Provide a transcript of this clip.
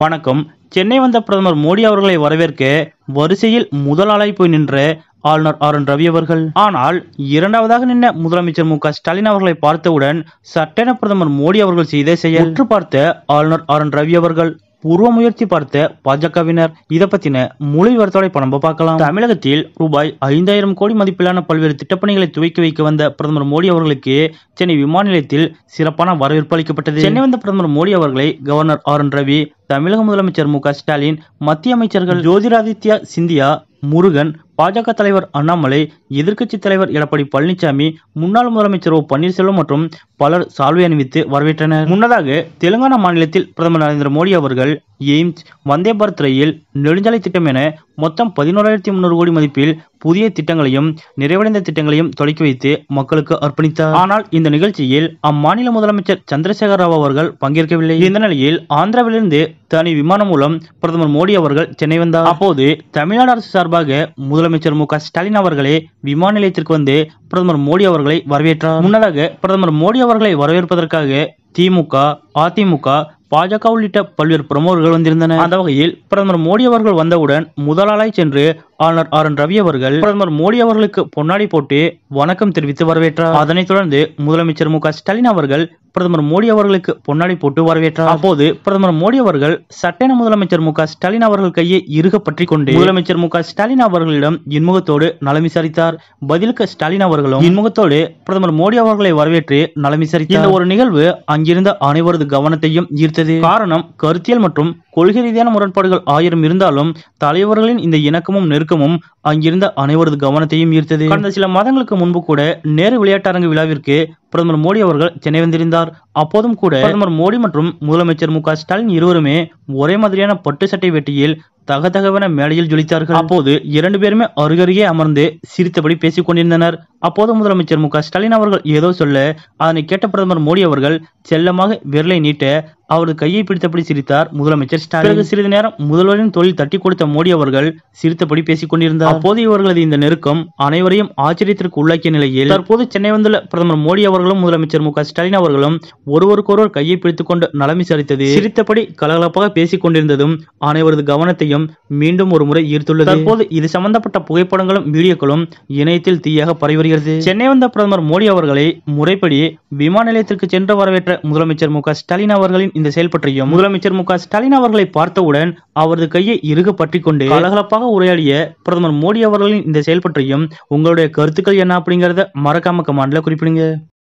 வணக்கம் சென்னை வந்த பிரதமர் மோடி அவர்களை வரவேற்க வரிசையில் முதலாளாய் போய் நின்ற ஆளுநர் ஆர் என் ரவி அவர்கள் ஆனால் இரண்டாவதாக நின்ற முதலமைச்சர் மு க ஸ்டாலின் அவர்களை பார்த்தவுடன் சட்டென பிரதமர் மோடி அவர்கள் செய்த செயல் உற்று பார்த்த ஆளுநர் ஆர் என் ரவி அவர்கள் பூர்வ முயற்சி பார்த்த பாஜகவினர் இதை பத்தின முழு விவரத்தோட இப்ப நம்ம பார்க்கலாம் தமிழகத்தில் ரூபாய் ஐந்தாயிரம் கோடி மதிப்பிலான பல்வேறு திட்டப்பணிகளை துவக்கி வைக்க வந்த பிரதமர் மோடி அவர்களுக்கு சென்னை விமான நிலையத்தில் சிறப்பான வரவேற்பு அளிக்கப்பட்டது சென்னை வந்த பிரதமர் மோடி அவர்களை கவர்னர் ஆர் என் ரவி தமிழக முதலமைச்சர் மு க ஸ்டாலின் மத்திய அமைச்சர்கள் ஜோதிராதித்யா சிந்தியா முருகன் பாஜக தலைவர் அண்ணாமலை எதிர்க்கட்சி தலைவர் எடப்பாடி பழனிசாமி முன்னாள் முதலமைச்சர் ஓ பன்னீர்செல்வம் மற்றும் பலர் சால்வை அணிவித்து வரவேற்றனர் முன்னதாக தெலுங்கானா மாநிலத்தில் பிரதமர் நரேந்திர மோடி அவர்கள் எய்ம்ஸ் வந்தே பாரத் ரயில் நெடுஞ்சாலை திட்டம் என மொத்தம் பதினோராயிரத்தி முன்னூறு கோடி மதிப்பில் புதிய திட்டங்களையும் நிறைவடைந்த திட்டங்களையும் தொடக்கி வைத்து மக்களுக்கு அர்ப்பணித்தார் ஆனால் இந்த நிகழ்ச்சியில் அம்மாநில முதலமைச்சர் சந்திரசேகர ராவ் அவர்கள் பங்கேற்கவில்லை இந்த நிலையில் ஆந்திராவிலிருந்து தனி விமானம் மூலம் பிரதமர் மோடி அவர்கள் சென்னை வந்தார் அப்போது தமிழ்நாடு அரசு சார்பாக முதலமைச்சர் மு க ஸ்டாலின் அவர்களே விமான நிலையத்திற்கு வந்து பிரதமர் மோடி அவர்களை வரவேற்றார் முன்னதாக பிரதமர் மோடி அவர்களை வரவேற்பதற்காக திமுக அதிமுக பாஜக உள்ளிட்ட பல்வேறு பிரமுகர்கள் வந்திருந்தனர் அந்த வகையில் பிரதமர் மோடி அவர்கள் வந்தவுடன் முதலாளாய் சென்று ஆளுநர் ஆர் என் ரவி அவர்கள் பிரதமர் மோடி அவர்களுக்கு பொன்னாடி போட்டு வணக்கம் தெரிவித்து வரவேற்றார் அதனைத் தொடர்ந்து முதலமைச்சர் மு க ஸ்டாலின் அவர்கள் பிரதமர் மோடி அவர்களுக்கு பொன்னாடி போட்டு வரவேற்றார் அப்போது பிரதமர் மோடி அவர்கள் சட்டென முதலமைச்சர் மு க ஸ்டாலின் அவர்கள் கையை இறுக பற்றி கொண்டு முதலமைச்சர் மு க ஸ்டாலின் அவர்களிடம் இன்முகத்தோடு நலம் விசாரித்தார் பதிலுக்கு ஸ்டாலின் அவர்களும் இன்முகத்தோடு பிரதமர் மோடி அவர்களை வரவேற்று நலம் விசாரித்தார் இந்த ஒரு நிகழ்வு அங்கிருந்த அனைவரது கவனத்தையும் ஈர்த்தது காரணம் கருத்தியல் மற்றும் கொள்கை ரீதியான முரண்பாடுகள் ஆயிரம் இருந்தாலும் தலைவர்களின் இந்த இணக்கமும் நெருக்கமும் அங்கிருந்த அனைவரது கவனத்தையும் ஈர்த்தது கடந்த சில மாதங்களுக்கு முன்பு கூட நேரு விளையாட்டரங்கு விழாவிற்கு பிரதமர் மோடி அவர்கள் சென்னை வந்திருந்தார் அப்போதும் கூட பிரதமர் மோடி மற்றும் முதலமைச்சர் மு க ஸ்டாலின் இருவருமே ஒரே மாதிரியான பட்டு சட்டை வெட்டியில் தகதகவென மேடையில் ஜொலித்தார்கள் அப்போது இரண்டு பேருமே அருகருகே அமர்ந்து சிரித்தபடி பேசிக் கொண்டிருந்தனர் அப்போது முதலமைச்சர் மு க ஸ்டாலின் அவர்கள் ஏதோ சொல்ல அதனை கேட்ட பிரதமர் மோடி அவர்கள் செல்லமாக விரலை நீட்ட அவரது கையை பிடித்தபடி சிரித்தார் முதலமைச்சர் ஸ்டாலின் பிறகு சிறிது நேரம் முதல்வரின் தொழில் தட்டி கொடுத்த மோடி அவர்கள் சிரித்தபடி பேசிக் கொண்டிருந்தார் அப்போது இவர்களது இந்த நெருக்கம் அனைவரையும் ஆச்சரியத்திற்கு உள்ளாக்கிய நிலையில் தற்போது சென்னை வந்துள்ள பிரதமர் மோடி அவர்களும் முதலமைச்சர் மு க ஸ்டாலின் அவர்களும் ஒருவருக்கொருவர் கையை பிடித்துக் கொண்டு நலம் விசாரித்தது சிரித்தபடி கலகலப்பாக பேசிக் கொண்டிருந்ததும் அனைவரது கவனத்தையும் மீண்டும் ஒரு முறை ஈர்த்துள்ளது தற்போது இது சம்பந்தப்பட்ட புகைப்படங்களும் வீடியோக்களும் இணையத்தில் தீயாக பரவி வருகிறது சென்னை வந்த பிரதமர் மோடி அவர்களை முறைப்படி விமான நிலையத்திற்கு சென்று வரவேற்ற முதலமைச்சர் மு க ஸ்டாலின் அவர்களின் இந்த செயல் பற்றியும் முதலமைச்சர் மு க ஸ்டாலின் அவர்களை பார்த்தவுடன் அவரது கையை இறுக பற்றிக் கொண்டு கலகலப்பாக உரையாடிய பிரதமர் மோடி அவர்களின் இந்த செயல் பற்றியும் உங்களுடைய கருத்துக்கள் என்ன அப்படிங்கறத மறக்காம கமாண்ட்ல குறிப்பிடுங்க